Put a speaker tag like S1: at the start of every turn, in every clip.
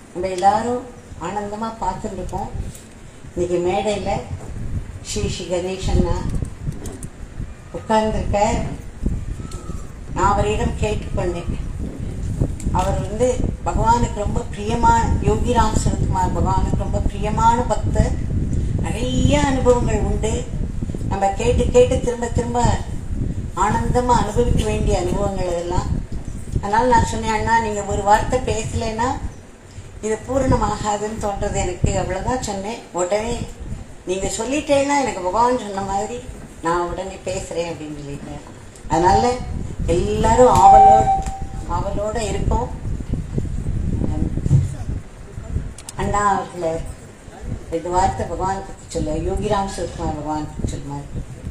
S1: நம்ம எல்லாரும் ஆனந்தமாக பார்த்துட்டு இருக்கோம் இன்னைக்கு மேடையில் ஸ்ரீ ஸ்ரீ கணேசன்னா உட்கார்ந்துருக்க நான் அவரிடம் கேட்டுக்கொண்டேன் அவர் வந்து பகவானுக்கு ரொம்ப பிரியமான யோகிராம் சரத்குமார் பகவானுக்கு ரொம்ப பிரியமான பக்தர் நிறைய அனுபவங்கள் உண்டு நம்ம கேட்டு கேட்டு திரும்ப திரும்ப ஆனந்தமா அனுபவிக்க வேண்டிய அனுபவங்கள் இதெல்லாம் அதனால நான் சொன்னேன் அண்ணா நீங்க ஒரு வார்த்தை பேசலைன்னா இது பூரணமாகாதுன்னு தோன்றது எனக்கு அவ்வளவுதான் சொன்னேன் உடனே நீங்க சொல்லிட்டேன்னா எனக்கு பகவான் சொன்ன மாதிரி நான் உடனே பேசுறேன் அப்படின்னு சொல்லிட்டேன் அதனால எல்லாரும் ஆவலோடு ஆவலோட இருக்கோம் அண்ணா அவர்களை ரெண்டு வார்த்தை பகவான் பற்றி சொல்ல யோகிராம் சுகுமார் பகவான் பற்றி சொல்லுமார்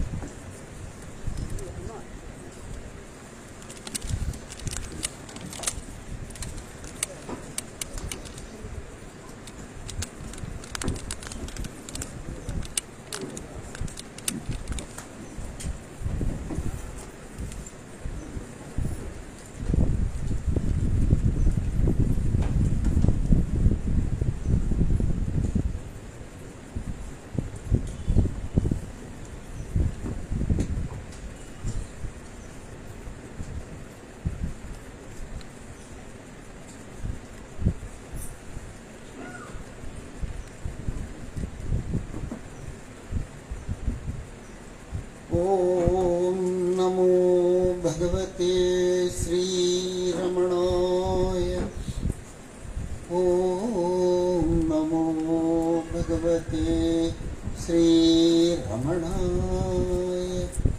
S2: ॐ नमो भगवते श्रीरमणाय ॐ नमो भगवते श्रीरमणाय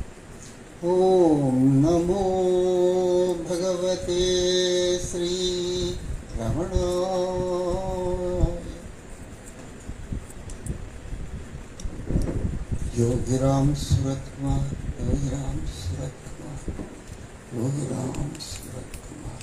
S2: ॐ नमो भगवते श्रीरमणाय योगिराम सूरत कुमार योगिराम सूरत कुमार योगिराम सूरत कुमार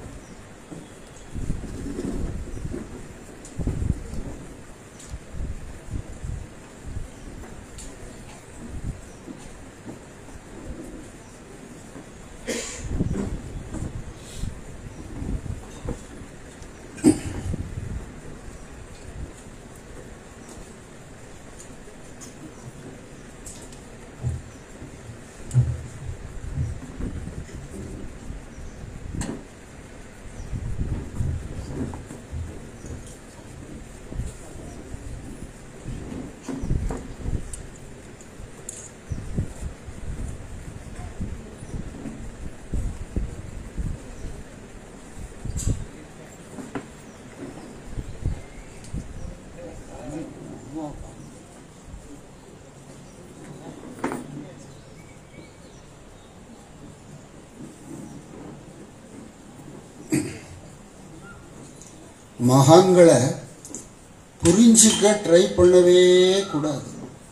S2: மகான்களை புரிஞ்சுக்க ட்ரை பண்ணவே கூடாது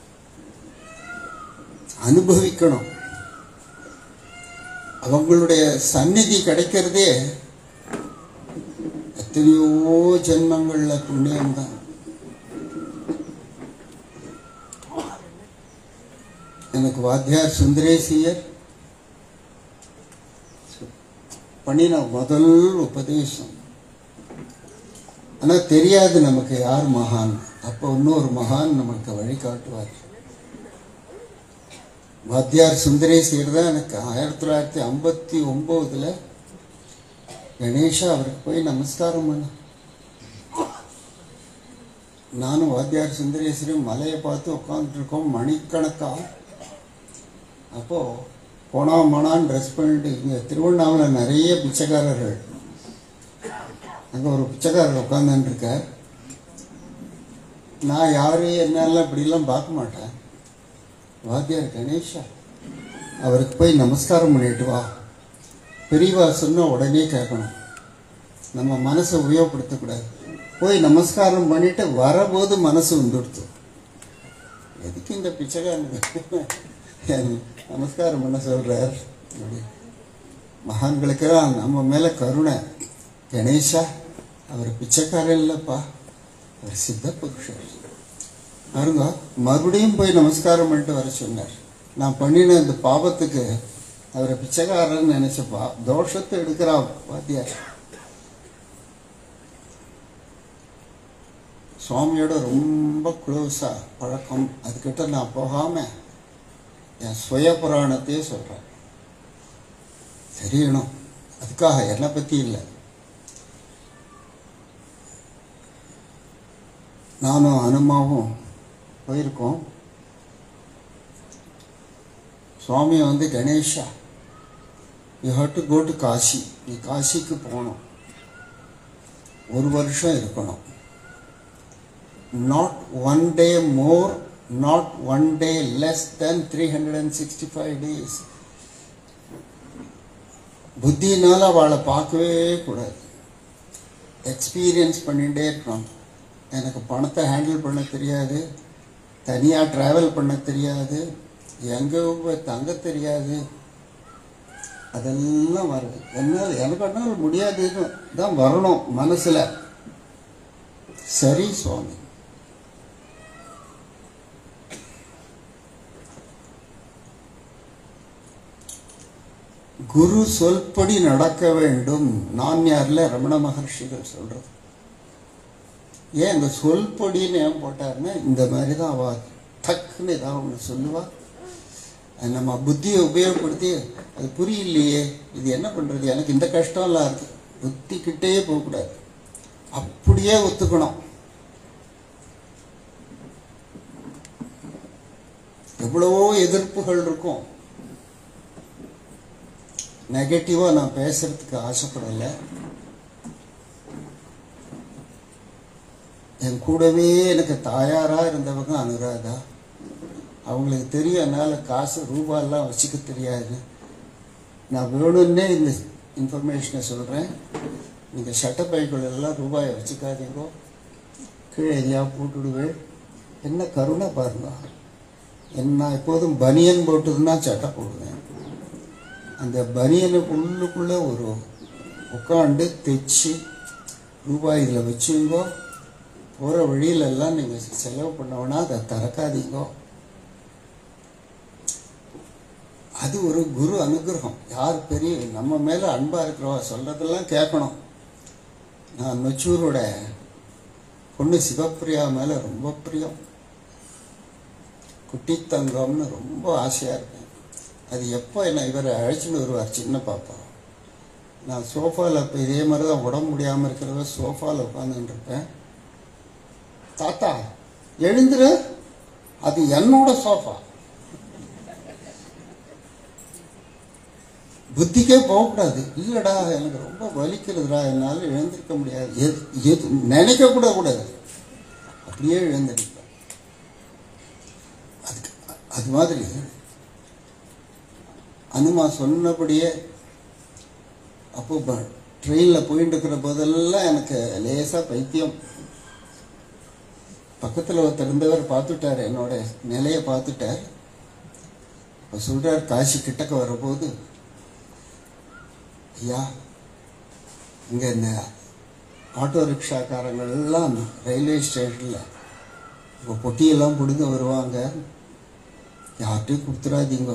S2: அனுபவிக்கணும் அவங்களுடைய சந்நிதி கிடைக்கிறதே எத்தனையோ ஜென்மங்கள்ல புண்ணியம்தான் எனக்கு வாத்தியார் சுந்தரேசியர் பண்ணின முதல் உபதேசம் ஆனா தெரியாது நமக்கு யார் மகான் அப்போ இன்னொரு மகான் நமக்கு வழிகாட்டுவார் வாத்தியார் சுந்தரேசியர் தான் எனக்கு ஆயிரத்தி தொள்ளாயிரத்தி ஐம்பத்தி ஒம்போதுல கணேஷா அவருக்கு போய் நமஸ்காரம் பண்ண நானும் வாத்தியார் சுந்தரேஸ்வரியும் மலையை பார்த்து உட்காந்துருக்கோம் மணிக்கணக்கா அப்போ போனா மனான்னு ட்ரெஸ் பண்ணிட்டு இங்கே திருவண்ணாமலை நிறைய பிச்சைக்காரர்கள் அங்கே ஒரு பிச்சைக்காரர் உட்காந்துன்னு இருக்கார் நான் யாரு என்னெல்லாம் இப்படிலாம் பார்க்க மாட்டேன் வாத்தியார் கணேஷா அவருக்கு போய் நமஸ்காரம் பண்ணிட்டு வா பெரியவா சொன்ன உடனே கேட்கணும் நம்ம மனசை உபயோகப்படுத்தக்கூடாது போய் நமஸ்காரம் பண்ணிட்டு வரபோது மனசு வந்துடுத்து எதுக்கு இந்த பிச்சைக்காரன் நமஸ்காரம் பண்ண சொல்றார் அப்படி. மகான்களுக்கெல்லாம் நம்ம மேல கருணை கணேஷா அவர் பிச்சைக்காரன் இல்லப்பா அவர் சித்த புருஷர் பாருங்க மறுபடியும் போய் நமஸ்காரம் பண்ணிட்டு வர சொன்னார் நான் பண்ணின இந்த பாவத்துக்கு அவரை பிச்சைக்காரன் நினைச்ச பா- தோஷத்தை எடுக்கிறா வாத்தியார் சுவாமியோட ரொம்ப க்ளோஸாக பழக்கம் அதுக்கிட்ட நான் போகாமல் என் சுய புராணத்தையே சொல்கிறேன் தெரியணும் அதுக்காக என்னை பற்றி இல்லை நானும் அனுமாவும் போயிருக்கோம் சுவாமி வந்து Ganesha you have to go to Kashi நீ காசிக்கு போகணும் ஒரு வருஷம் இருக்கணும் not one day more not one day less then three hundred and sixty five days புத்தினால அவளை பார்க்கவே கூடாது எக்ஸ்பீரியன்ஸ் பண்ணிகிட்டே இருக்கணும் எனக்கு பணத்தை ஹேண்டில் பண்ண தெரியாது தனியாக ட்ராவல் பண்ண தெரியாது எங்கே போய் தங்க தெரியாது அதெல்லாம் வருது என்னால் எனக்கு என்னால் முடியாதுன்னு தான் வரணும் மனசில் சரி சுவாமி குரு சொல்படி நடக்க வேண்டும் நான் யார்ல ரமண மகர்ஷிகள் சொல்றது ஏன் இந்த சொல்படின்னு ஏன் போட்டாருன்னா இந்த மாதிரி தான் அவ டக்குன்னு ஏதாவது ஒன்று சொல்லுவா அது நம்ம புத்தியை உபயோகப்படுத்தி அது புரியலையே இது என்ன பண்ணுறது எனக்கு இந்த கஷ்டம்லாம் இருக்குது புத்திக்கிட்டே போகக்கூடாது அப்படியே ஒத்துக்கணும் எவ்வளவோ எதிர்ப்புகள் இருக்கும் நெகட்டிவாக நான் பேசுறதுக்கு ஆசைப்படலை என் கூடவே எனக்கு தாயாராக இருந்தவங்க அனுராதா அவங்களுக்கு தெரியும் என்னால் காசு ரூபாயெல்லாம் வச்சுக்க தெரியாது நான் வேணும்னே இந்த இன்ஃபர்மேஷனை சொல்கிறேன் நீங்கள் சட்டப்பைக்குள்ள எல்லாம் ரூபாயை வச்சுக்காதீங்கோ கீழே எதையா போட்டுடுவேன் என்ன கருணை பாருங்க என்ன எப்போதும் பனியன் போட்டுதுன்னா சட்டை போடுவேன் அந்த பனியனுக்கு உள்ளுக்குள்ளே ஒரு உட்காந்து தைச்சு ரூபாய் இதில் வச்சுங்கோ போகிற வழியிலெல்லாம் நீங்கள் செலவு பண்ணோன்னா அதை திறக்காதீங்கோ அது ஒரு குரு அனுகிரகம் யார் பெரிய நம்ம மேலே அன்பாக இருக்கிறவா சொல்கிறதெல்லாம் கேட்கணும் நான் நொச்சூரோட பொண்ணு சிவப்பிரியா மேலே ரொம்ப பிரியம் குட்டி தங்கம்னு ரொம்ப ஆசையாக இருப்பேன் அது எப்போ என்னை இவரை அழைச்சின்னு வருவார் சின்ன பாப்பா நான் சோஃபாவில் இப்போ இதே மாதிரி தான் உடம்பு முடியாமல் இருக்கிறத சோஃபாவில் உட்காந்துட்டு இருப்பேன் தாத்தா எழுந்துரு அது என்னோட சோஃபா புத்திக்கே போகக்கூடாது இல்லைடா எனக்கு ரொம்ப வலிக்கிறதுடா என்னால் எழுந்திருக்க முடியாது எது எது நினைக்க கூட கூடாது அப்படியே எழுந்திருப்பேன் அதுக்கு அது மாதிரி அனுமா சொன்னபடியே அப்போ ட்ரெயினில் போயிட்டு இருக்கிற போதெல்லாம் எனக்கு லேசாக பைத்தியம் பக்கத்தில் ஒருத்தர் இருந்தவர் பார்த்துட்டார் என்னோட நிலையை பார்த்துட்டார் இப்போ சொல்கிறார் காசி கிட்டக்க வரும்போது ஐயா இங்கே இந்த ஆட்டோ ரிக்ஷாக்காரங்கள்லாம் ரயில்வே ஸ்டேஷனில் இப்போ பொட்டியெல்லாம் பிடுங்க வருவாங்க யார்கிட்டையும் கொடுத்துடாதீங்க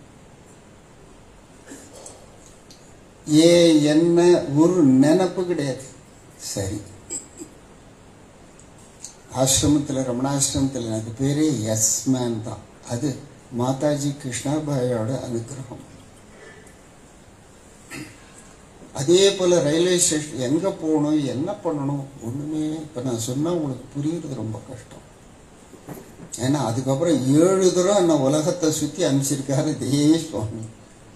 S2: ஏ என்ன ஒரு நினப்பு கிடையாது சரி ஆசிரமத்தில் ரமணாசிரமத்தில் எனக்கு பேரே எஸ் மேன் தான் அது மாதாஜி கிருஷ்ணாபாயோட அனுகிரகம் அதே போல் ரயில்வே ஸ்டேஷன் எங்கே போகணும் என்ன பண்ணணும் ஒன்றுமே இப்போ நான் சொன்னால் உங்களுக்கு புரியுறது ரொம்ப கஷ்டம் ஏன்னா அதுக்கப்புறம் ஏழு தூரம் என்ன உலகத்தை சுற்றி அனுப்பிச்சிருக்காரு இதே சுவாமி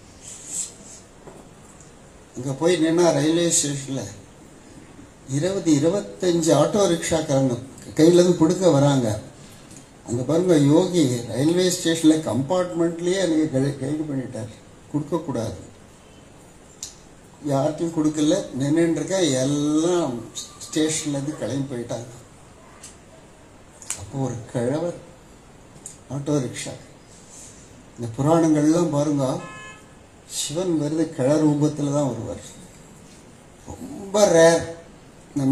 S2: இங்கே போய் நின்னா ரயில்வே ஸ்டேஷனில் இருபது இருபத்தஞ்சு ஆட்டோ ரிக்ஷாக்காரங்க கையிலேருந்து பிடுக்க வராங்க அங்கே பாருங்க யோகி ரயில்வே ஸ்டேஷனில் கம்பார்ட்மெண்ட்லேயே எனக்கு கை கைது பண்ணிட்டார் கொடுக்கக்கூடாது யார்கிட்டையும் கொடுக்கல நின்றுருக்கேன் எல்லாம் ஸ்டேஷன்லேருந்து கிளம்பி போயிட்டாங்க அப்போ ஒரு கிழவர் ஆட்டோ ரிக்ஷா இந்த புராணங்கள்லாம் பாருங்க சிவன் வருது கிழ ரூபத்தில் தான் வருவார் ரொம்ப ரேர் நம்ம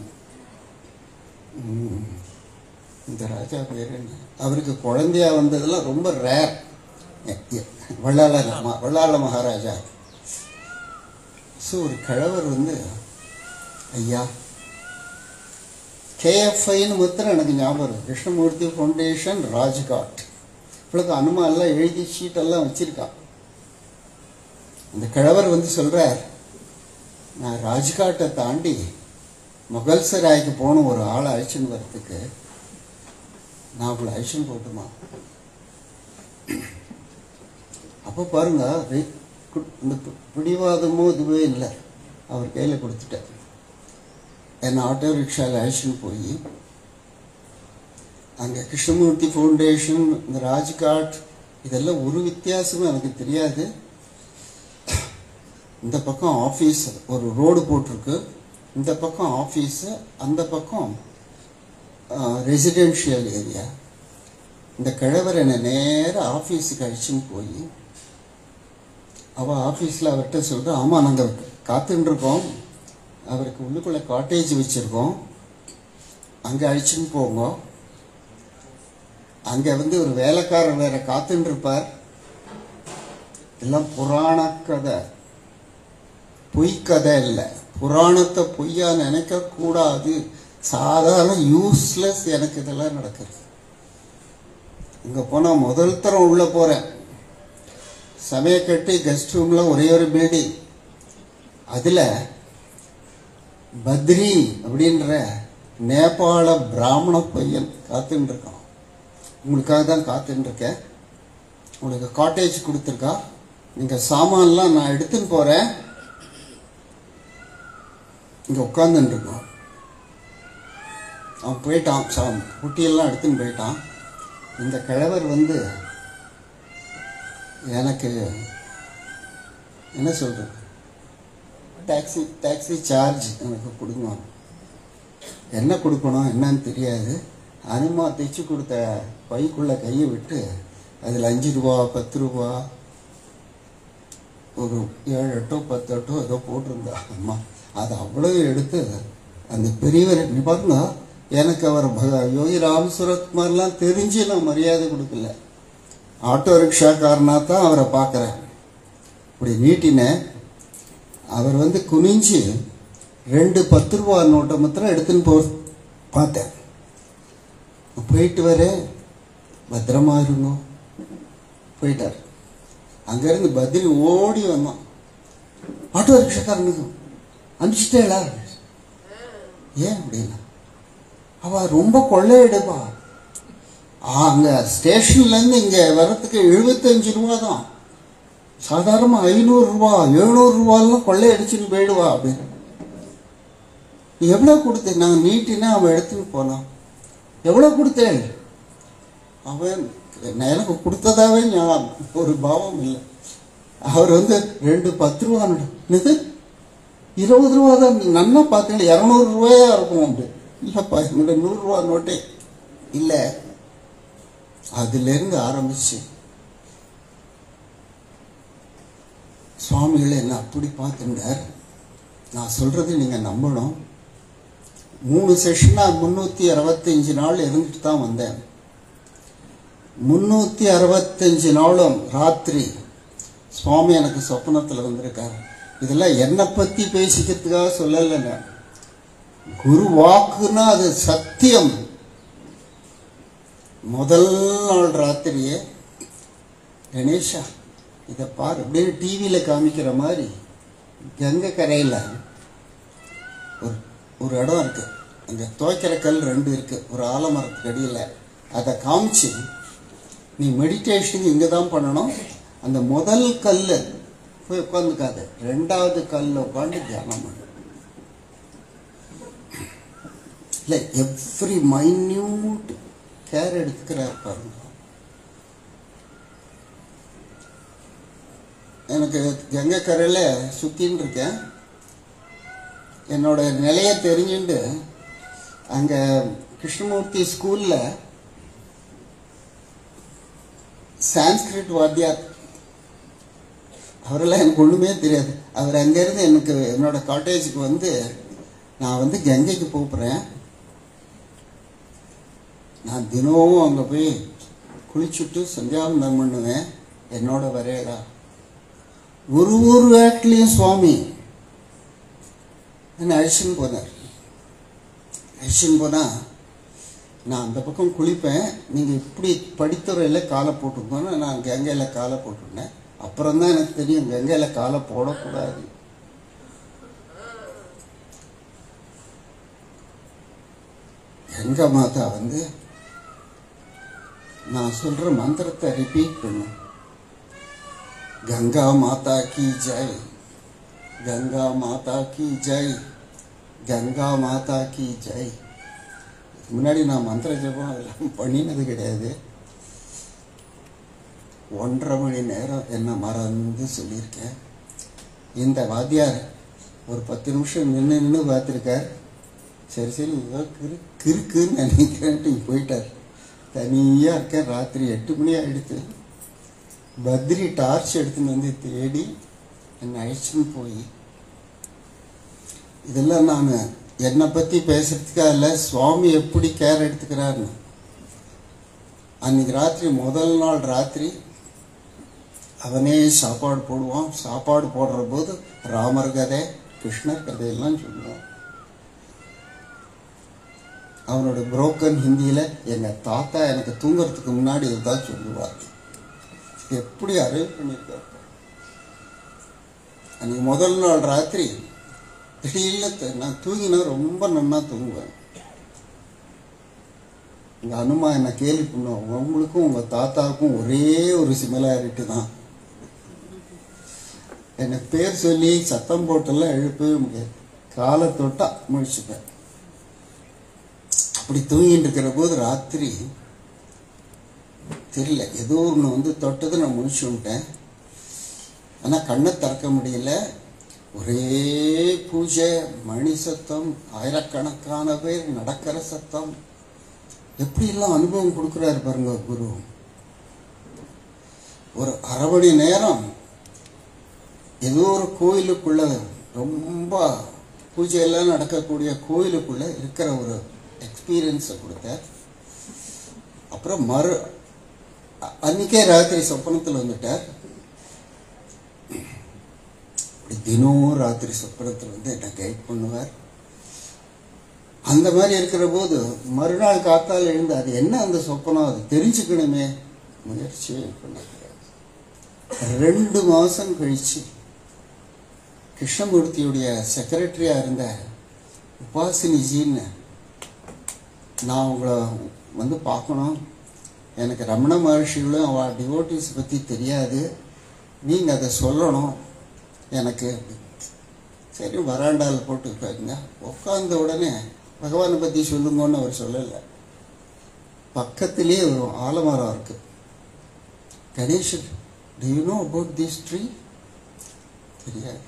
S2: ம், இந்த ராஜா பேர் என்ன அவருக்கு குழந்தையா வந்ததெல்லாம் ரொம்ப ரேர் வள்ளாள ம- வள்ளாள மகாராஜா ஸோ ஒரு கிழவர் வந்து ஐயா கேஎஃப்ஐன்னு மாத்திரம் எனக்கு ஞாபகம் இருக்கு கிருஷ்ணமூர்த்தி ஃபவுண்டேஷன் ராஜ்காட் இவ்வளோக்கு அனுமா எல்லாம் எழுதி ஷீட்டெல்லாம் வச்சிருக்கான் அந்த கிழவர் வந்து சொல்றார் நான் ராஜ்காட்டை தாண்டி முகல் சராய்க்கு போன ஒரு ஆளை அழைச்சின்னு வர்றதுக்கு நான் உங்களை அழைச்சின்னு போட்டுமா அப்போ பாருங்க வே- கு- இந்த பி- பிடிவாதமோ இதுவே இல்லை அவர் கையில் கொடுத்துட்டேன் என்னை ஆட்டோ ரிக்ஷாவில் அழைச்சின்னு போய் அங்கே கிருஷ்ணமூர்த்தி ஃபவுண்டேஷன் இந்த ராஜ்காட் இதெல்லாம் ஒரு ரெவித்தியாசமும் எனக்கு தெரியாது இந்த பக்கம் ஆஃபீஸ் ஒரு ரோடு போட்டிருக்கு இந்த பக்கம் ஆஃபீஸு அந்த பக்கம் ரெசிடென்ஷியல் ஏரியா இந்த கிழவர் என்னை நேராக ஆஃபீஸுக்கு அழைச்சின்னு போய் அவள் ஆஃபீஸில் அவர்கிட்ட சொல்கிறா ஆமாம் நாங்கள் காத்துன்னு இருக்கோம் அவருக்கு உள்ளுக்குள்ளே காட்டேஜ் வச்சுருக்கோம் அங்கே அழைச்சின்னு போங்க அங்கே வந்து ஒரு வேலைக்காரர் வேற காத்துன்னு இருப்பார் எல்லாம் புராண கதை பொய் கதை இல்லை புராணத்தை பொய்யா நினைக்க கூடாது சாதாரண யூஸ்லெஸ் எனக்கு இதெல்லாம் நடக்குது இங்கே போனால் முதல் தரம் உள்ளே போகிறேன் சமய கட்டி கெஸ்ட் ரூமில் ஒரே ஒரு பில்டிங் அதில் பத்ரி அப்படின்ற நேபாள பிராமண பையன் காத்துன்னு இருக்கான் உங்களுக்காக தான் காத்துன்னு இருக்கேன் உங்களுக்கு காட்டேஜ் கொடுத்துருக்கா நீங்கள் சாமான்லாம் நான் எடுத்துன்னு போகிறேன் இங்கே உட்காந்துன்னு இருக்கோம் அவன் போயிட்டான் சா குட்டியெல்லாம் எடுத்துன்னு போயிட்டான் இந்த கிழவர் வந்து எனக்கு என்ன சொல்கிறது டாக்ஸி டாக்ஸி சார்ஜ் எனக்கு கொடுங்க என்ன கொடுக்கணும் என்னன்னு தெரியாது அனுமா தைச்சு கொடுத்த பைக்குள்ளே கையை விட்டு அதில் அஞ்சு ரூபா பத்து ரூபா ஒரு ஏழு எட்டோ பத்து எட்டோ ஏதோ போட்டிருந்தா அம்மா அதை அவ்வளோ எடுத்து அந்த பெரியவர் நீ பாருங்க எனக்கு அவர் பக- யோகி ராம் சுரத்குமார்லாம் தெரிஞ்சு நான் மரியாதை கொடுக்கல ஆட்டோ ரிக்ஷாக்காரனாக தான் அவரை பார்க்குறேன் இப்படி நீட்டினேன் அவர் வந்து குனிஞ்சு ரெண்டு பத்து ரூபா நோட்டை மாத்திரம் எடுத்துன்னு போ பார்த்தேன் போயிட்டு வரேன் பத்திரமா இருங்க போயிட்டார் அங்கேருந்து பத்ரி ஓடி வந்தான் ஆட்டோ ரிக்ஷாக்காரனுக்கு அனுப்பிச்சிட்டேளா ஏன் அப்படின்னா அவ ரொம்ப கொள்ளையிடுப்பா அங்கே ஸ்டேஷன்லேருந்து இங்கே வர்றதுக்கு எழுபத்தஞ்சு ரூபா தான் சாதாரணமாக ஐநூறுரூவா எழுநூறுரூவாலாம் கொள்ளையடிச்சுன்னு போயிடுவா அப்படின்னு நீ எவ்வளோ கொடுத்த நாங்கள் நீட்டினா அவன் எடுத்துன்னு போனான் எவ்வளோ கொடுத்தேன் அவன் நான் எனக்கு கொடுத்ததாவே ஞாபகம் ஒரு பாவம் இல்லை அவர் வந்து ரெண்டு பத்து ரூபா நோட்டு. என்னது இருபது ரூபா தான் நீ நன்னா பார்த்தீங்களா இரநூறு ரூபாயா இருக்கும் அப்படி இல்லைப்பா என்னோட நூறுரூவா நோட்டே இல்லை அதுலேருந்து ஆரம்பிச்சு சுவாமிகளை என்ன அப்படி பார்த்துட்டார் நான் சொல்கிறது நீங்கள் நம்பணும் மூணு செஷனாக முந்நூற்றி அறுபத்தஞ்சு நாள் இருந்துட்டு தான் வந்தேன் முந்நூற்றி அறுபத்தஞ்சு நாளும் ராத்திரி சுவாமி எனக்கு சொப்பனத்தில் வந்திருக்காரு இதெல்லாம் என்னை பற்றி பேசிக்கிறதுக்காக சொல்லலை நான் குரு வாக்குன்னா அது சத்தியம் முதல் நாள் ராத்திரியே கணேஷா இதை பாரு அப்படியே டிவியில் காமிக்கிற மாதிரி கங்கை கரையில் ஒரு ஒரு இடம் இருக்கு அங்கே துவைக்கிற கல் ரெண்டு இருக்கு ஒரு ஆலமரத்துக்கு அடியில் அதை காமிச்சு நீ மெடிடேஷன் இங்கே தான் பண்ணணும் அந்த முதல் கல் போய் உட்காந்துக்காது ரெண்டாவது கல்லில் உட்காந்து தியானம் பண்ணு இல்லை எவ்ரி மைன்யூட் கேர் எடுத்துக்கிறார் பாருங்க எனக்கு கங்கை கரையில் சுற்றின்னு இருக்கேன் என்னோட நிலையை தெரிஞ்சுண்டு அங்கே கிருஷ்ணமூர்த்தி ஸ்கூலில் சான்ஸ்கிரிட் வாத்தியார் அவரெல்லாம் எனக்கு ஒன்றுமே தெரியாது அவர் அங்கேருந்து எனக்கு என்னோட காட்டேஜுக்கு வந்து நான் வந்து கங்கைக்கு போகிறேன் நான் தினமும் அங்கே போய் குளிச்சுட்டு சந்தியாவந்தம் பண்ணுவேன் என்னோட வரையடா ஒரு ஒரு வேட்லேயும் சுவாமி என்னை அழிச்சுன்னு போனார் அழிச்சுன்னு போனால் நான் அந்த பக்கம் குளிப்பேன் நீங்கள் இப்படி படித்துறையில் காலை போட்டுக்கோன்னு நான் கங்கையில் காலை போட்டுருந்தேன் அப்புறம் தான் எனக்கு தெரியும் கங்கையில் காலை போடக்கூடாது கங்கா மாதா வந்து நான் சொல்கிற மந்திரத்தை ரிப்பீட் பண்ணும் கங்கா மாதா கி ஜெய் கங்கா மாதா கி ஜெய் கங்கா மாதா கி ஜெய் இதுக்கு முன்னாடி நான் மந்திர ஜபம் அதெல்லாம் பண்ணினது கிடையாது ஒன்றரை மணி நேரம் என்ன மறந்து சொல்லியிருக்கேன் இந்த வாத்தியார் ஒரு பத்து நிமிஷம் நின்று நின்று பார்த்துருக்கார் சரி சரி ஏதோ கிறு கிறுக்குன்னு நினைக்கிறேன்ட்டு போயிட்டார் தனியாக இருக்கேன் ராத்திரி எட்டு மணி ஆகிடுத்து பத்ரி டார்ச் எடுத்துன்னு வந்து தேடி என்னை அழைச்சின்னு போய் இதெல்லாம் நான் என்னை பற்றி பேசுறதுக்காக இல்லை சுவாமி எப்படி கேர் எடுத்துக்கிறாருன்னு அன்னைக்கு ராத்திரி முதல் நாள் ராத்திரி அவனே சாப்பாடு போடுவான் சாப்பாடு போடுற போது ராமர் கதை கிருஷ்ணர் கதையெல்லாம் சொல்லுவான் அவனோட புரோக்கன் ஹிந்தியில் எங்கள் தாத்தா எனக்கு தூங்குறதுக்கு முன்னாடி இதுதான் சொல்லுவார் எப்படி அரேஞ்ச் பண்ணியிருக்காரு அன்னைக்கு முதல் நாள் ராத்திரி திடீர்னு த- நான் தூங்கினா ரொம்ப நன்னா தூங்குவேன் எங்கள் அனுமா என்னை கேள்வி பண்ணுவோம் உங்களுக்கும் உங்கள் தாத்தாவுக்கும் ஒரே ஒரு சிமிலாரிட்டி தான் என்னை பேர் சொல்லி சத்தம் போட்டெல்லாம் எழுப்பவே முடியாது காலை தொட்டா முழிச்சுப்பேன் அப்படி தூங்கிட்டு இருக்கிற போது ராத்திரி தெரியல ஏதோ ஒன்று வந்து தொட்டது நான் முழிச்சு விட்டேன் ஆனால் கண்ணை திறக்க முடியல ஒரே பூஜை மணி சத்தம் ஆயிரக்கணக்கான பேர் நடக்கிற சத்தம் எப்படியெல்லாம் அனுபவம் கொடுக்குறாரு பாருங்க குரு ஒரு அரை மணி நேரம் ஏதோ ஒரு கோயிலுக்குள்ள ரொம்ப பூஜையெல்லாம் நடக்கக்கூடிய கோயிலுக்குள்ள இருக்கிற ஒரு எக்ஸ்பீரியன்ஸை கொடுத்தார் அப்புறம் மறு அ- அன்னைக்கே ராத்திரி சொப்பனத்தில் வந்துட்டார் அப்படி தினம் ராத்திரி சொப்பனத்தில் வந்து என்னை கைட் பண்ணுவார் அந்த மாதிரி இருக்கிற போது மறுநாள் காத்தால் எழுந்து அது என்ன அந்த சொப்பனம் அது தெரிஞ்சுக்கணுமே முயற்சியே பண்ண கிடையாது ரெண்டு மாதம் கழிச்சு கிருஷ்ணமூர்த்தியுடைய செக்ரட்டரியாக இருந்த உபாசினிஜின்னு நான் உங்களை வந்து பார்க்கணும் எனக்கு ரமண மகர்ஷிகளும் அவள் டிவோட்டிஸ் பற்றி தெரியாது நீங்கள் அதை சொல்லணும் எனக்கு சரி வராண்டாவில் போட்டு உட்காருங்க உட்கார்ந்த உடனே பகவானை பற்றி சொல்லுங்கன்னு அவர் சொல்லலை பக்கத்திலேயே ஒரு ஆலமரம் இருக்கு Ganeshan do you know about this tree தெரியாது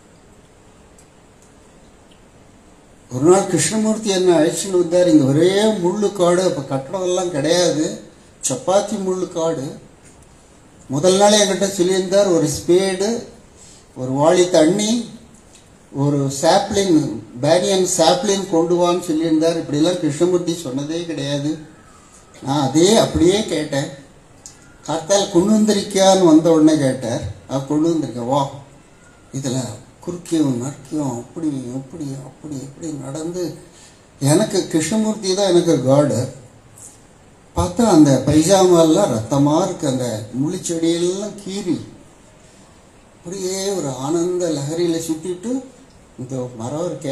S2: ஒரு நாள் கிருஷ்ணமூர்த்தி என்ன அழைச்சின்னு வந்தார் இங்கே ஒரே முள்ளு காடு அப்போ கட்டடம் எல்லாம் கிடையாது சப்பாத்தி முள்ளு காடு முதல் நாள் என்கிட்ட சொல்லியிருந்தார் ஒரு ஸ்பேடு ஒரு வாளி தண்ணி ஒரு சாப்ளின் பேனியன் சாப்ளின் கொண்டு வான்னு சொல்லியிருந்தார் இப்படிலாம் கிருஷ்ணமூர்த்தி சொன்னதே கிடையாது நான் அதே அப்படியே கேட்டேன் காத்தால் கொண்டு வந்திருக்கியான்னு வந்த உடனே கேட்டார் ஆ கொண்டு வந்திருக்கேன் வா இதில் குறுக்கியும் நறுக்கியும் அப்படி அப்படி அப்படி இப்படி நடந்து எனக்கு கிருஷ்ணமூர்த்தி தான் எனக்கு காடு பார்த்தா அந்த பைஜாமாலாம் ரத்தமாக இருக்கு அந்த முள்ளிச்செடியெல்லாம் கீறி அப்படியே ஒரு ஆனந்த லஹரியில் சுற்றிட்டு இந்த மரம் இருக்க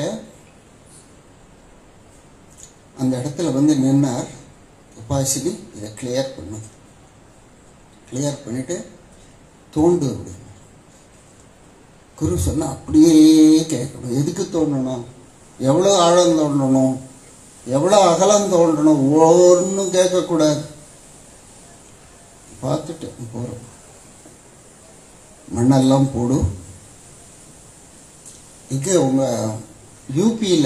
S2: அந்த இடத்துல வந்து நின்னார் உபாசினி இதை கிளியர் பண்ணு கிளியர் பண்ணிட்டு தோண்டு அப்படின்னு குரு சொன்னா அப்படியே கேட்கணும் எதுக்கு தோண்டணும் எவ்வளோ ஆழம் தோண்டணும் எவ்வளோ அகலம் தோண்டணும் ஒன்றும் கேட்கக்கூடாது பார்த்துட்டு போகிறோம் மண்ணெல்லாம் போடு இங்கே உங்கள் யூபியில்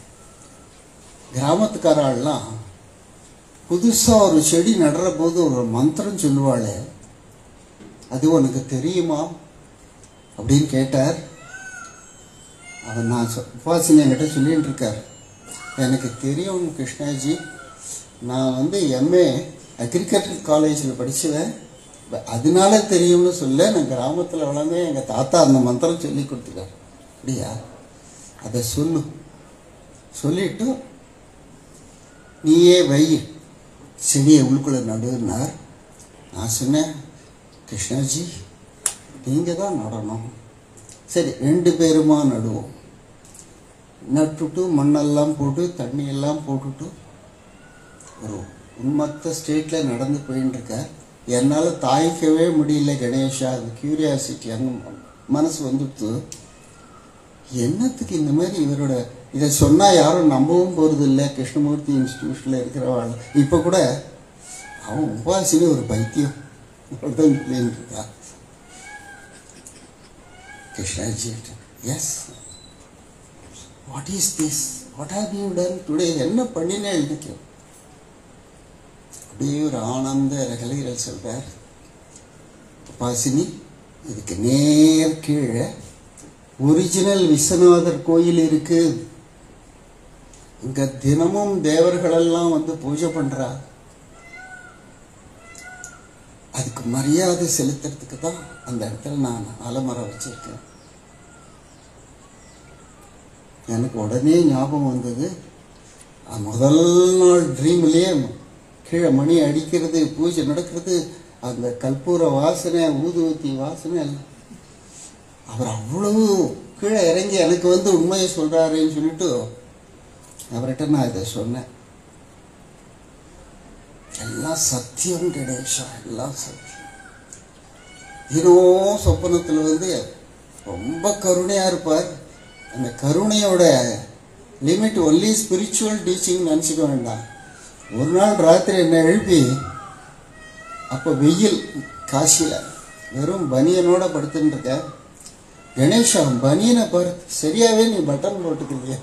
S2: கிராமத்துக்காரெல்லாம் புதுசாக ஒரு செடி நடுற போது ஒரு மந்திரம் சொல்லுவாளே அது உனக்கு தெரியுமா அப்படின்னு கேட்டார் அவர் நான் சொ- உபாசினி என்கிட்ட சொல்லிட்டு இருக்கார் எனக்கு தெரியும் கிருஷ்ணாஜி நான் வந்து எம்ஏ அக்ரிகல்ச்சர் காலேஜில் படிச்சுவேன் ப- அதனால தெரியும்னு சொல்ல நான் கிராமத்தில் வளர்ந்தேன் எங்கள் தாத்தா அந்த மந்திரம் சொல்லி கொடுத்துருக்கார் அப்படியா அதை சொல்லு சொல்லிட்டு நீயே வை செடியை உள்ளுக்குள்ள நடுனார் நான் சொன்னேன் கிருஷ்ணாஜி நீங்கள் தான் நடணும் சரி ரெண்டு பேருமா நடுவோம் நட்டுட்டு மண்ணெல்லாம் போட்டு தண்ணி எல்லாம் போட்டுட்டு ஒரு உண்மத்த ஸ்டேட்டில் நடந்து போயின்னு இருக்கேன் என்னால் தாய்க்கவே முடியல கணேஷா அந்த கியூரியாசிட்டி அங்கே மனசு வந்துடுத்து என்னத்துக்கு இந்த மாதிரி இவரோட இதை சொன்னால் யாரும் நம்பவும் போகிறது இல்லை கிருஷ்ணமூர்த்தி இன்ஸ்டிடியூஷனில் இருக்கிறவாள் இப்போ கூட அவன் உபாசினி ஒரு பைத்தியம் அப்படிதான் சொல்லிட்டு இருக்கா Krishnaji yes what is this what have you done today என்ன பண்ணினே இன்னைக்கு அப்படியே ஒரு ஆனந்த கலைஞர் சொல்றார் உபாசினி இதுக்கு நேர் கீழே ஒரிஜினல் விஸ்வநாதர் கோயில் இருக்கு இங்க தினமும் தேவர்களெல்லாம் வந்து பூஜை பண்றா அதுக்கு மரியாதை செலுத்துறதுக்கு தான் அந்த இடத்துல நான் அலமரம் வச்சிருக்கேன் எனக்கு உடனே ஞாபகம் வந்தது அஹ் முதல் நாள் ட்ரீம்லேயே கீழே மணி அடிக்கிறது பூஜை நடக்கிறது அந்த கற்பூர வாசனை ஊதுவத்தி வாசனை எல்லாம் அவர் அவ்வளவு கீழே இறங்கி எனக்கு வந்து உண்மையை சொல்றாருன்னு சொல்லிட்டு அவர்கிட்ட நான் இதை சொன்னேன் எல்லாம் சத்தியம் கணேஷா எல்லாம் சத்தியம் தினம் சொப்பனத்தில் வந்து ரொம்ப கருணையா இருப்பார் அந்த கருணையோட லிமிட் ஒன்லி ஸ்பிரிச்சுவல் டீச்சிங் நினச்சிக்க வேண்டாம் ஒரு நாள் ராத்திரி என்னை எழுப்பி அப்போ வெயில் காசியில் வெறும் பனியனோட படுத்துன்னு இருக்க கணேஷா பனியனை பாரு சரியாவே நீ பட்டன் போட்டுக்கலையே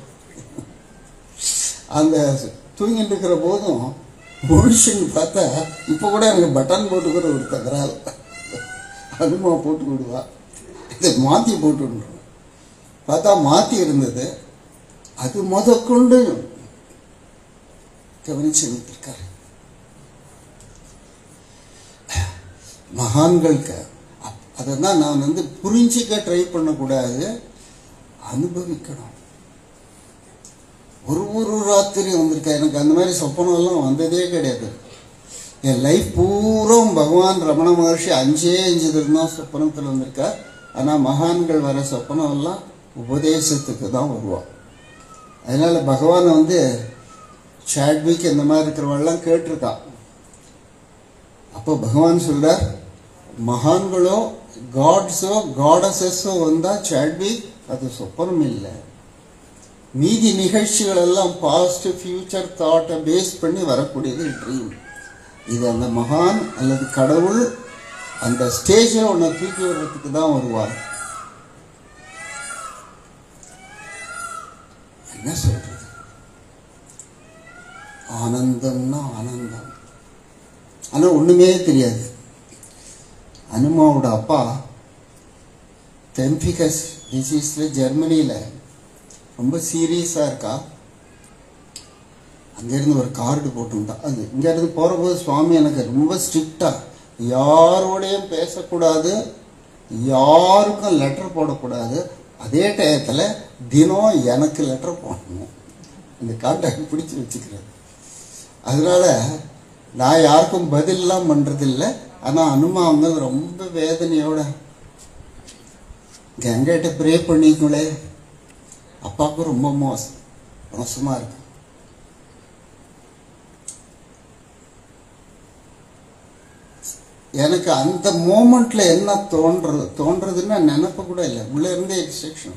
S2: அந்த தூங்கிட்டு இருக்கிற போதும் மனுஷன் பார்த்தா இப்போ கூட எனக்கு பட்டன் போட்டுக்கிற ஒரு தகராறு அதுமா போட்டு விடுவா இதை மாற்றி போட்டு விடுறோம் பார்த்தா மாற்றி இருந்தது அது முதற்கொண்டு கவனிச்சு இருக்காரு மகான்களுக்கு அதை தான் நான் வந்து புரிஞ்சிக்க ட்ரை பண்ணக்கூடாது அனுபவிக்கணும் ஒரு ஒரு ராத்திரி வந்திருக்கேன் எனக்கு அந்த மாதிரி சொப்பனம் எல்லாம் வந்ததே கிடையாது என் லைஃப் பூரம் பகவான் ரமண மகர்ஷி அஞ்சே அஞ்சு தான் சொப்பனத்தில் வந்திருக்கார் ஆனால் மகான்கள் வர சொப்பனம் எல்லாம் உபதேசத்துக்கு தான் வருவான் அதனால பகவானை வந்து சாட்விக் இந்த மாதிரி இருக்கிறவெல்லாம் கேட்டிருக்கான் அப்போ பகவான் சொல்றார் மகான்களோ காட்ஸோ காடஸஸோ வந்தால் சாட்விக் அது சொப்பனம் இல்லை மீதி நிகழ்ச்சிகள் எல்லாம் பாஸ்ட் ஃபியூச்சர் தாட்டை பேஸ் பண்ணி வரக்கூடியது ட்ரீம் இது அந்த மகான் அல்லது கடவுள் அந்த ஸ்டேஜை உன்னை தூக்கி வர்றதுக்கு தான் வருவார் என்ன சொல்றது ஆனந்தம்னா ஆனந்தம் ஆனால் ஒன்றுமே தெரியாது அனுமாவோட அப்பா தெம்பிகஸ் டிசீஸில் ஜெர்மனியில் ரொம்ப சீரியஸாக இருக்கா அங்கேருந்து ஒரு கார்டு போட்டுருந்தா அது இங்கேருந்து போகிறபோது சுவாமி எனக்கு ரொம்ப ஸ்ட்ரிக்டாக யாரோடையும் பேசக்கூடாது யாருக்கும் லெட்டர் போடக்கூடாது அதே டயத்தில் தினம் எனக்கு லெட்டர் போடணும் இந்த கான்டாக்ட் பிடிச்சி வச்சுக்கிறது அதனால நான் யாருக்கும் பதிலெலாம் பண்ணுறதில்ல ஆனால் அனுமா வந்து ரொம்ப வேதனையோட கங்கைகிட்ட ப்ரே பண்ணிக்கங்களே அப்பாவுக்கும் ரொம்ப மோசம் மோசமாக இருக்கு எனக்கு அந்த மூமெண்ட்ல என்ன தோன்றது தோன்றதுன்னா நினப்பு கூட இல்லை உள்ள இருந்தே எக்ஸ்ட்ரக்ஷன்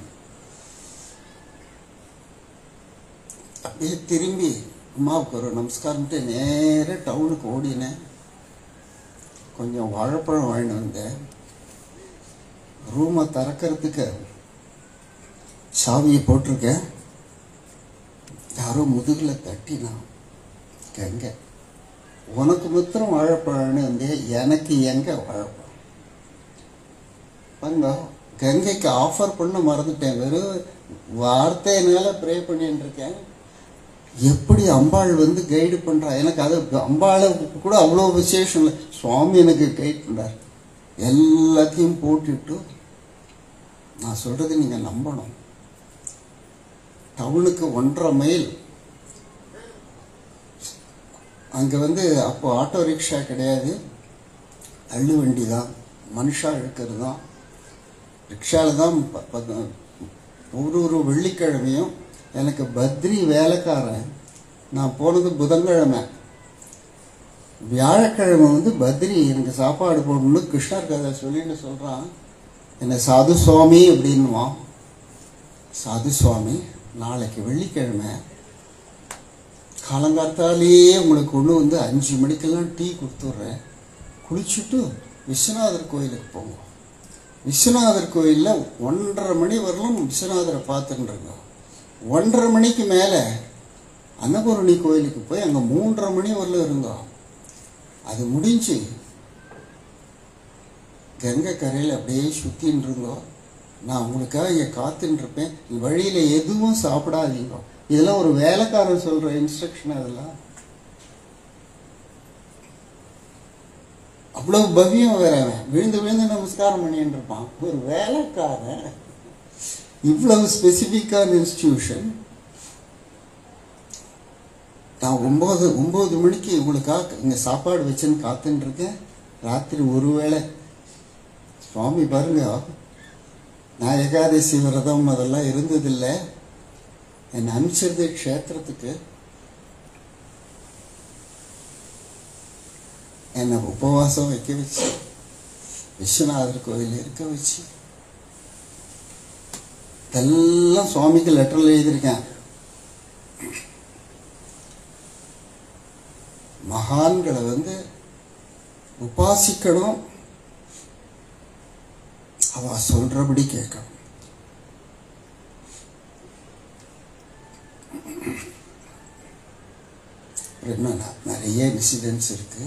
S2: அப்படியே திரும்பி அம்மாவுக்கு ஒரு நமஸ்காரம்ட்டு நேராக டவுனுக்கு ஓடினேன் கொஞ்சம் வாழைப்பழம் வாங்கிட்டு வந்தேன் ரூமை திறக்கிறதுக்கு சாவியை போட்டிருக்கேன் யாரோ முதுகில் தட்டினான் கங்கை உனக்கு மாத்திரம் வாழைப்பழம்னு வந்து எனக்கு எங்க வாழைப்பழம் பாருங்க கங்கைக்கு ஆஃபர் பண்ண மறந்துட்டேன் வெறும் வார்த்தையினால ப்ரே பண்ணிட்டு இருக்கேன் எப்படி அம்பாள் வந்து கைடு பண்றா எனக்கு அது அம்பாளை கூட அவ்வளோ விசேஷம் இல்லை சுவாமி எனக்கு கைட் பண்ணார் எல்லாத்தையும் போட்டுட்டு நான் சொல்றது நீங்க நம்பணும் டவுனுக்கு ஒன்றரை மைல் அங்கே வந்து அப்போ ஆட்டோ ரிக்ஷா கிடையாது தள்ளு வண்டி தான் மனுஷா இழுக்கிறது தான் ரிக்ஷாவில் தான் ப- ப- ஒரு ஒரு வெள்ளிக்கிழமையும் எனக்கு பத்ரி வேலைக்காரன் நான் போனது புதன்கிழமை வியாழக்கிழமை வந்து பத்ரி எனக்கு சாப்பாடு போடணும்னு கிருஷ்ணர் கதை சொல்லிட்டு சொல்கிறான் என்னை சாது சுவாமி அப்படின்னுவான் சாது சுவாமி நாளைக்கு வெள்ளிக்கிழமை காலங்காத்தாலேயே உங்களுக்கு கொண்டு வந்து அஞ்சு மணிக்கெல்லாம் டீ கொடுத்துட்றேன் குளிச்சுட்டு விஸ்வநாதர் கோயிலுக்கு போங்க விஸ்வநாதர் கோயிலில் ஒன்றரை மணி வரலும் விஸ்வநாதரை பார்த்துட்டுருங்க ஒன்றரை மணிக்கு மேலே அன்னபூரணி கோயிலுக்கு போய் அங்கே மூன்றரை மணி வரலும் இருங்க அது முடிஞ்சு கங்கை கரையில் அப்படியே சுற்றின்னு இருங்கோ நான் உங்களுக்காக இங்கே காத்துன்னு இருப்பேன் வழியில் எதுவும் சாப்பிடாதீங்க இதெல்லாம் ஒரு வேலைக்காரன் சொல்கிற இன்ஸ்ட்ரக்ஷன் அதெல்லாம் அவ்வளவு பவ்யம் வேற அவன். விழுந்து விழுந்து நமஸ்காரம் பண்ணிட்டு இருப்பான் ஒரு வேலைக்காரன் இவ்வளவு ஸ்பெசிஃபிக்கான இன்ஸ்டிடியூஷன் நான் ஒம்பது ஒம்பது மணிக்கு உங்களுக்காக இங்கே சாப்பாடு வச்சுன்னு காத்துன்னு இருக்கேன் ராத்திரி ஒரு வேளை சுவாமி பாருங்க நான் ஏகாதசி விரதம் அதெல்லாம் இருந்ததில்லை என்னை அனுப்பிச்சிருது க்ஷேத்திரத்துக்கு என்னை உபவாசம் வைக்க வச்சு விஸ்வநாதர் கோயில் இருக்க வச்சு இதெல்லாம் சுவாமிக்கு லெட்டரில் எழுதியிருக்கேன் மகான்களை வந்து உபாசிக்கணும் அவ சொல்றபடி கேட்கணும் அப்புறம் இன்னும் ந- நிறைய இன்சிடென்ட்ஸ் இருக்கு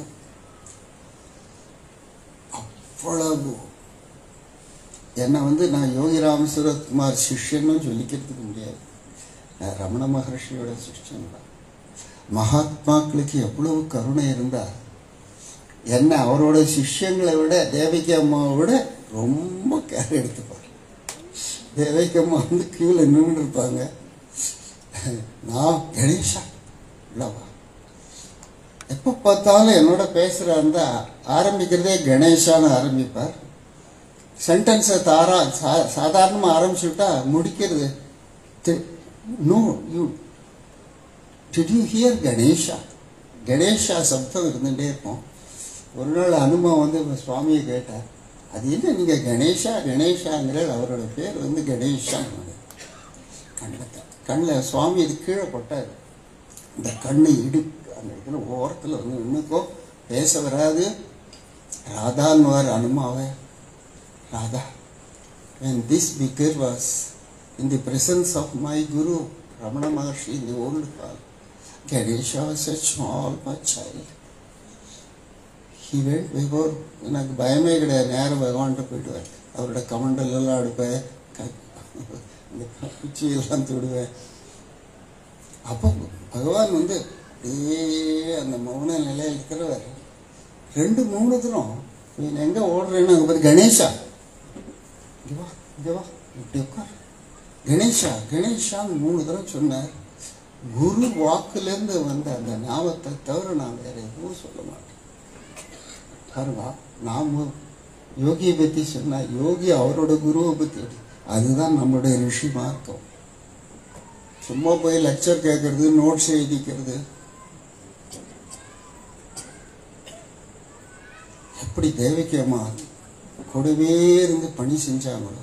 S2: அவ்வளவு என்னை வந்து நான் யோகிராம சுரத்குமார் சிஷ்யன்னு சொல்லிக்கிறதுக்கு முடியாது நான் ரமண மகர்ஷியோட சிஷ்யன் தான் மகாத்மாக்களுக்கு எவ்வளவு கருணை இருந்தா என்ன அவரோட சிஷ்யங்களை விட தேவகி அம்மாவை விட ரொம்ப கேர் எடுத்துப்பார் தேவகி அம்மா வந்து கியூவில் நின்று இருப்பாங்க நான் கணேஷா இல்லவா எப்போ பார்த்தாலும் என்னோட பேசுகிறாருந்தா ஆரம்பிக்கிறதே கணேஷான்னு ஆரம்பிப்பார் சென்டென்ஸை தாரா சா சாதாரணமாக ஆரம்பிச்சுட்டா முடிக்கிறது no you did you hear Ganesha Ganesha சப்தம் இருந்துகிட்டே இருக்கும் ஒரு நாள் அனுபவம் வந்து இந்த சுவாமியை கேட்டார் அது என்ன நீங்கள் கணேஷா கணேஷாங்கிற அவரோட பேர் வந்து கணேஷா கண்ணில் கண்ணில் சுவாமி இது கீழே போட்டார் இந்த கண்ணு இடு அந்த இருக்கிற ஓரத்தில் வந்து இன்னுக்கோ பேச வராது ராதான்வார் அனுமாவை Radha when this vicar was in the presence of my guru Ramana Maharshi in the old hall Ganesha was a small but child he went before எனக்கு பயமே கிடையாது நேரம் பகவான்கிட்ட போயிடுவேன் அவரோட கமண்டலெல்லாம் அடுப்பேன் க- இந்த குச்சியெல்லாம் தொடுவேன் அப்போ பகவான் வந்து அப்படியே அந்த மௌன நிலையில் இருக்கிறவர் ரெண்டு மூணு தரம் நீ எங்கே ஓடுறேன்னு அங்கே பாரு கணேஷா இங்கே வா இங்கே வா இப்படி உட்கார் கணேஷா கணேஷான்னு மூணு தடவை சொன்னார் குரு வாக்குலேருந்து வந்த அந்த ஞாபகத்தை தவிர நான் வேற எதுவும் சொல்ல மாட்டேன் பாருங்க நாம யோகியை பற்றி சொன்னா யோகி அவரோட குருவை பற்றி அதுதான் நம்மளுடைய ரிஷி மார்க்கம் சும்மா போய் லெக்சர் கேட்கறது நோட்ஸ் எழுதிக்கிறது எப்படி தேவிக்கு அம்மா கூடவே இருந்து பணி செஞ்சாங்களோ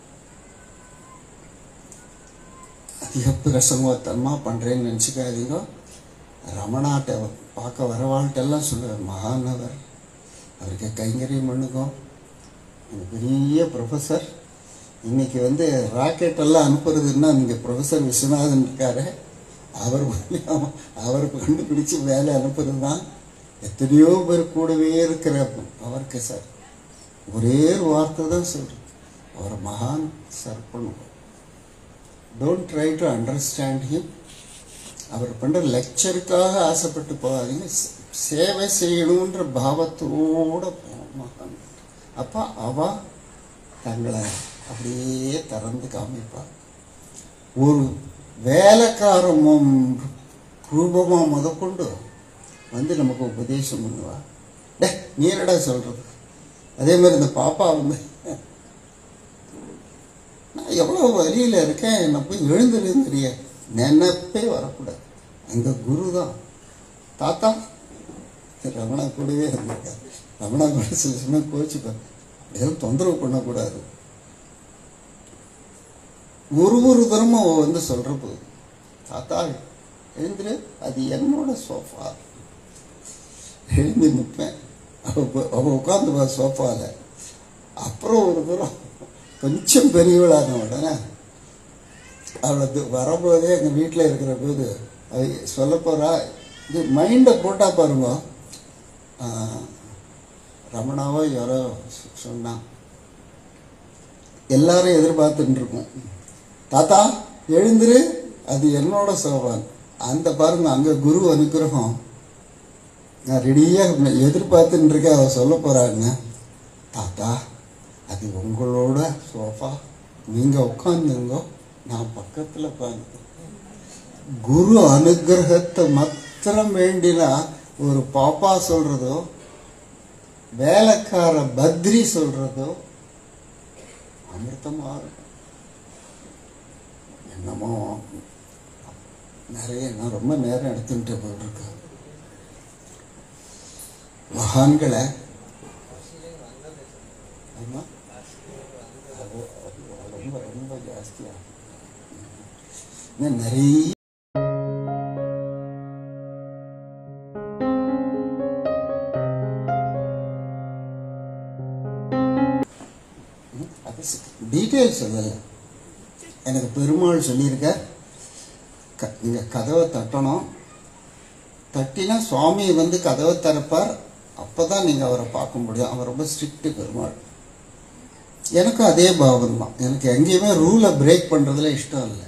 S2: அதிக பிரசங்கத்தனமாக பண்ணுறேன்னு நினச்சிக்காதீங்க ரமணாட்ட பார்க்க வரவாள்கிட்டெல்லாம் சொல்லுவேன் மகானவர் அவருக்கு கைங்கரியம் பண்ணுங்க ஒரு பெரிய ப்ரொஃபஸர் இன்னைக்கு வந்து ராக்கெட் எல்லாம் அனுப்புறதுன்னா நீங்கள் ப்ரொஃபஸர் விஸ்வநாதன் இருக்காரு அவர் மூலியமா அவர் கண்டுபிடிச்சு வேலை அனுப்புறது தான் எத்தனையோ பேர் கூடவே இருக்கிற அவருக்கு சார் ஒரே ஒரு வார்த்தை தான் சொல்கிறேன் அவர் மகான் சார் பண்ணுவோம் don't try to understand him அவர் பண்ணுற லெக்சருக்காக ஆசைப்பட்டு போகாதீங்க சே- சேவை செய்யணுன்ற பாவத்தோட போகணும் மகான் அப்போ அவ தங்களை அப்படியே திறந்து காமிப்பார் ஒரு வேலைக்காரமும் ரூபமாக முதற்கொண்டு வந்து நமக்கு உபதேசம் பண்ணுவா டே நீ என்னடா சொல்கிறது அதே மாதிரி இந்த பாப்பா வந்து நான் எவ்வளோ வழியில் இருக்கேன் என்னை போய் எழுந்துருன்னு தெரியாது நினைப்பே வரக்கூடாது அந்த குரு தான் தாத்தா ரமணா கூடவே இருந்திருக்கார் ரமணா கூட சில சமயம் கோச்சுப்பார் அப்படியெல்லாம் தொந்தரவு பண்ணக்கூடாது ஒரு ஒரு தரமும் அவ வந்து சொல்ற போது தாத்தா எழுந்துரு அது என்னோட சோஃபா எழுந்து நிற்பேன் அவ உ- அவ உட்காந்து சோஃபாவில் அப்புறம் ஒரு தூரம் கொஞ்சம் பெரியவளான உடனே அவளது வரும்போதே எங்கள் வீட்டில் இருக்கிற போது அவ சொல்ல போகிறா இது மைண்டை போட்டா பாருங்க ஆ, ரமணாவோ யாரோ சொ- சொன்னான் எல்லாரும் எதிர்பார்த்துட்டு இருக்கோம் தாத்தா எழுந்துரு அது என்னோட சோபான் அந்த பாருங்க அங்கே குரு அனுக்கிரகம் நான் ரெடியாக எதிர்பார்த்துட்டு இருக்கேன் அவ சொல்ல போறாங்க தாத்தா அது உங்களோட சோஃபா நீங்கள் உட்காந்துங்க நான் பக்கத்தில் உட்காந்து குரு அனுகிரகத்தை மாத்திரம் வேண்டினா ஒரு பாப்பா சொல்றதோ வேலைக்கார பத்ரி சொல்றதோ அமிர்தமா இருக்கும் என்னமோ நிறைய நான் ரொம்ப நேரம் எடுத்துட்டு போயிட்டுருக்கேன் மகான்களை ஆமா அது அது ரொம்ப ரொம்ப ஜாஸ்தியா இன்னும் நிறைய ம், அது டீட்டெயில் சொல்லலை எனக்கு பெருமாள் சொல்லியிருக்க க நீங்கள் கதவை தட்டணும் தட்டினா சுவாமி வந்து கதவை திறப்பார் அப்போ தான் நீங்கள் அவரை பார்க்க முடியும் அவர் ரொம்ப ஸ்ட்ரிக்ட்டு பெருமாள் எனக்கும் அதே பாவம் தான் எனக்கு எங்கேயுமே ரூலை பிரேக் பண்ணுறதுல இஷ்டம் இல்லை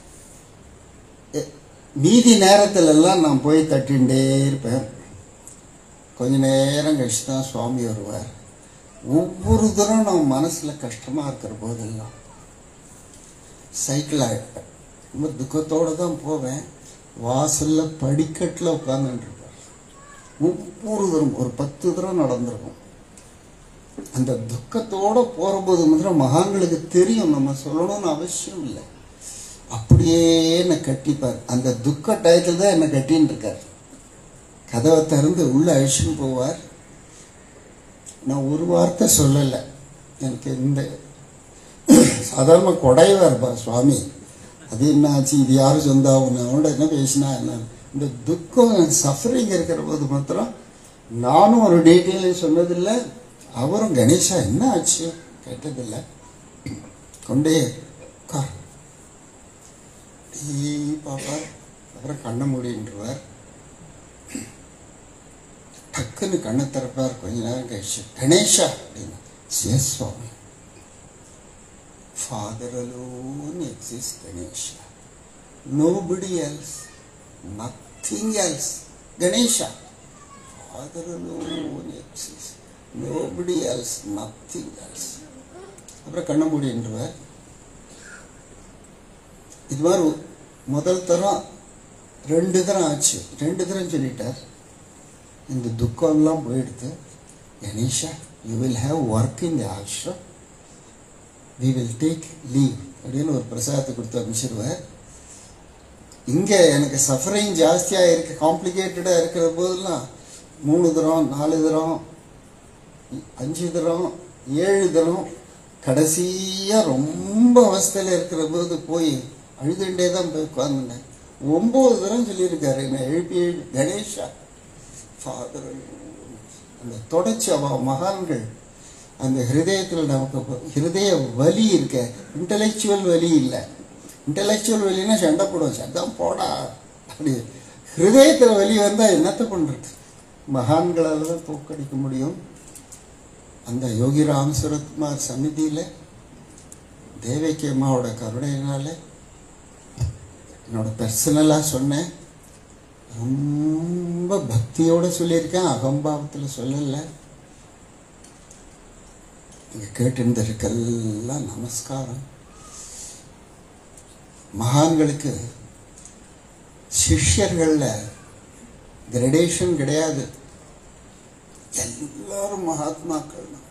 S2: எ- மீதி நேரத்துல எல்லாம் நான் போய் தட்டிகிட்டே இருப்பேன் கொஞ்ச நேரம் கழிச்சு தான் சுவாமி வருவார் ஒவ்வொரு தரம் நான் மனசில் கஷ்டமாக இருக்கிற போதெல்லாம் சைக்கிள் ஆகிட்டேன் ரொம்ப துக்கத்தோடு தான் போவேன் வாசலில் படிக்கட்டில் உட்காந்துருப்பார் ஒவ்வொரு தரம் ஒரு பத்து தரம் நடந்திருக்கும் அந்த துக்கத்தோட போகிறபோது மாத்திரம் மகான்களுக்கு தெரியும் நம்ம சொல்லணும்னு அவசியம் இல்லை அப்படியே என்னை கட்டிப்பார் அந்த துக்க டயத்தில் தான் என்னை கட்டின்னு இருக்கார் கதவை திறந்து உள்ளே அழிச்சுன்னு போவார் நான் ஒரு வார்த்தை சொல்லலை எனக்கு இந்த சாதாரண கொடைவார் பா சுவாமி அது என்ன ஆச்சு இது யாரும் சொந்தா உன்னை அவனோட என்ன பேசினா என்ன இந்த துக்கம் சஃபரிங் இருக்கிற போது மாத்திரம் நானும் ஒரு டீட்டெயிலையும் சொன்னதில்லை அவரும் கணேஷா என்ன ஆச்சு கேட்டதில்லை கொண்டே உட்கார் டீ பார்ப்பார் அப்புறம் கண்ணை மூடின்றுவார் டக்குன்னு கண்ணை திறப்பார் கொஞ்ச நேரம் கழிச்சு கணேஷா அப்படின்னு yes Swami Father alone exists, Ganesha. Nobody else, nothing else. Ganesha. Father alone exists. Nobody else, nothing else. அப்புறம் கண்ண மூடின்றுவார் இது மாதிரி முதல் தரம் ரெண்டு தரம் ஆச்சு ரெண்டு தரம் சொல்லிட்டார் இந்த துக்கம்லாம் போயிடுது Ganesha you will have work in the ashram we will take leave அப்படின்னு ஒரு பிரசாதத்தை கொடுத்து அனுப்பிச்சிருவார் இங்கே எனக்கு சஃபரிங் ஜாஸ்தியாக இருக்கு காம்ப்ளிகேட்டடாக இருக்கிற போதெல்லாம் மூணு தரம் நாலு தரம் அஞ்சு தரம் ஏழு தரம் கடைசியாக ரொம்ப அவஸ்தையில் இருக்கிற போது போய் அழுதுண்டே தான் போய் உட்காந்துனேன் ஒம்பது தரம் சொல்லியிருக்காரு என்னை எழுப்பி எழுப்பி கணேஷா ஃபாதர் அந்த தொடர்ச்சி அவ மகான்கள் அந்த ஹிருதயத்தில் நமக்கு ப- ஹிருதய வலி இருக்க இன்டலெக்சுவல் வலி இல்லை இன்டலெக்சுவல் வலின்னா சண்டை போடும் சத்தம் போடா அப்படி ஹிருதயத்தில் வலி வந்தால் என்னத்தை பண்ணுறது மகான்களால் தான் தோக்கடிக்க முடியும் அந்த யோகி ராம் சுரத்குமார் சந்நிதியில் தேவகி அம்மாவோட கருணையினால என்னோட பர்சனலாக சொன்னேன் ரொம்ப பக்தியோடு சொல்லியிருக்கேன் அகம்பாவத்தில் சொல்லலை இங்கே கேட்டிருந்ததுக்கெல்லாம் நமஸ்காரம் மகான்களுக்கு சிஷ்யர்களில் கிரடேஷன் கிடையாது எல்லாரும் மகாத்மாக்கள் தான்.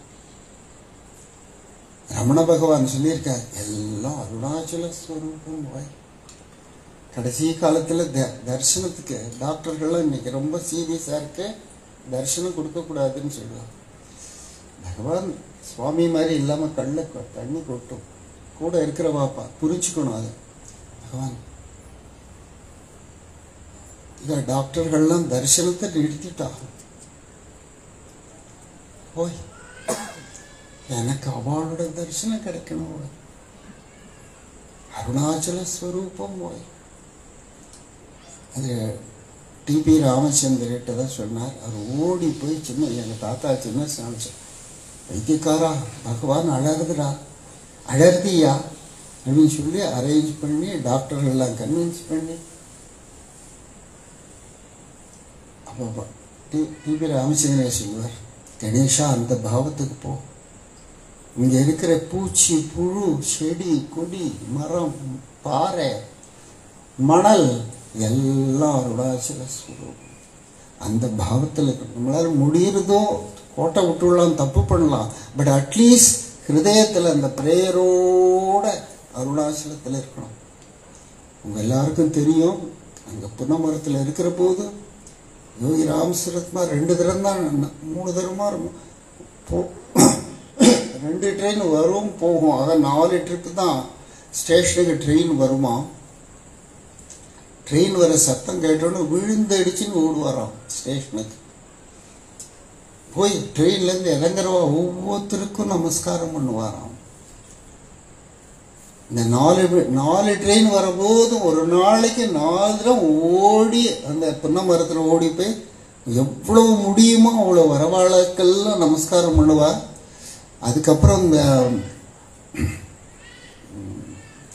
S2: ரமண பகவான் சொல்லியிருக்கார் எல்லாம் அருணாச்சல ஸ்வரூபம் வாய் கடைசி காலத்தில் த தரிசனத்துக்கு டாக்டர்கள்லாம் இன்னைக்கு ரொம்ப சீரியஸாக இருக்கு தரிசனம் கொடுக்கக்கூடாதுன்னு சொல்லுவாங்க பகவான் சுவாமி மாதிரி இல்லாமல் கண்ணில் கொ- தண்ணி கொட்டும் கூட இருக்கிற வாப்பா புரிஞ்சுக்கணும் அதை பகவான் இதை டாக்டர்கள்லாம் தரிசனத்தை நிறுத்திட்டாங்க போய் எனக்கு அவளோட தரிசனம் கிடைக்கணும் போய். அருணாச்சல ஸ்வரூபம் போய் அது டிபி ராமச்சந்திரகிட்ட தான் சொன்னார் அவர் ஓடி போய் சின்ன எங்கள் தாத்தா சின்ன சாமிச்சார் வைத்தியக்காரா பகவான் அழகுதுடா அழகுதியா அப்படின்னு சொல்லி அரேஞ்ச் பண்ணி டாக்டர்கள்லாம் கன்வின்ஸ் பண்ணி அப்போ டி டிபி ராமச்சந்திரன் சொல்லுவார் கணேஷா அந்த பாவத்துக்கு போ இங்கே இருக்கிற பூச்சி புழு செடி கொடி மரம் பாறை மணல் எல்லாம் அருணாச்சல ஸ்வரூபம் அந்த பாவத்தில் இருக்கணும் நம்மளால முடியறதோ கோட்டை விட்டுடலாம் தப்பு பண்ணலாம் பட் அட்லீஸ்ட் ஹிருதயத்தில் அந்த ப்ரேயரோட அருணாச்சலத்தில் இருக்கணும் உங்க எல்லாருக்கும் தெரியும் அங்கே புன்னமரத்தில் இருக்கிற போது யோகி ராம் சுரத்மா ரெண்டு தரம் தான் ந- மூணு தரமா இருக்கும். போ ரெண்டு ட்ரெயின் வரும் போகும் ஆக நாலு ட்ரிப்பு தான் ஸ்டேஷனுக்கு ட்ரெயின் வருமா ட்ரெயின் வர சத்தம் கேட்டோன்னு விழுந்து அடிச்சுன்னு ஓடுவாராம் ஸ்டேஷனுக்கு போய் ட்ரெயின்லேருந்து இறங்குறவா ஒவ்வொருத்தருக்கும் நமஸ்காரம் பண்ணுவாராம் இந்த நாலு வி- நாலு ட்ரெயின் வரும்போது ஒரு நாளைக்கு நாலு தடவை ஓடி அந்த புன்ன மரத்தில் ஓடி போய் எவ்வளவு முடியுமோ அவ்வளோ வரவாளுக்கெல்லாம் நமஸ்காரம் பண்ணுவார் அதுக்கப்புறம் இந்த ம்,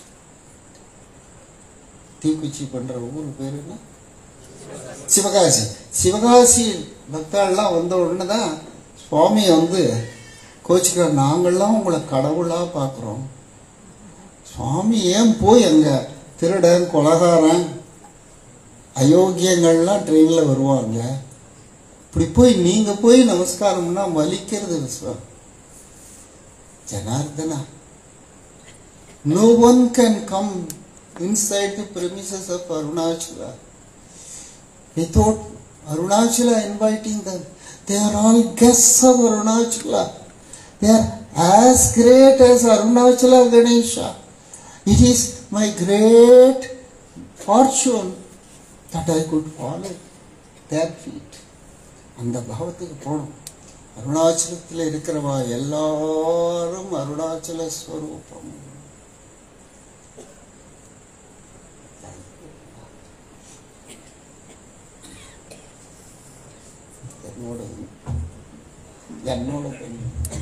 S2: தீக்குச்சி பண்ற ஊர் பேர் என்ன சிவகாசி சிவகாசி பக்தாள்லாம் வந்த உடனே தான் சுவாமி வந்து கோச்சிக்கிறார் நாங்கள்லாம் உங்களை கடவுளாக பார்க்குறோம் சுவாமி ஏன் போய் அங்கே திருடன் கொலகாரன் அயோக்கியங்கள்லாம் ட்ரெயினில் வருவாங்க இப்படி போய் நீங்கள் போய் நமஸ்காரம்னா வலிக்கிறது விஸ்வம் Janardhana no one can come inside the premises of Arunachala without Arunachala inviting them. They are all guests of Arunachala. They are as great as Arunachala Ganesha. It is my great fortune that I could follow their feet. அந்த பாவத்துக்கு போகணும் அருணாச்சலத்தில் இருக்கிறவா எல்லாரும் அருணாச்சல ஸ்வரூபம் என்னோட என்னோட பெண்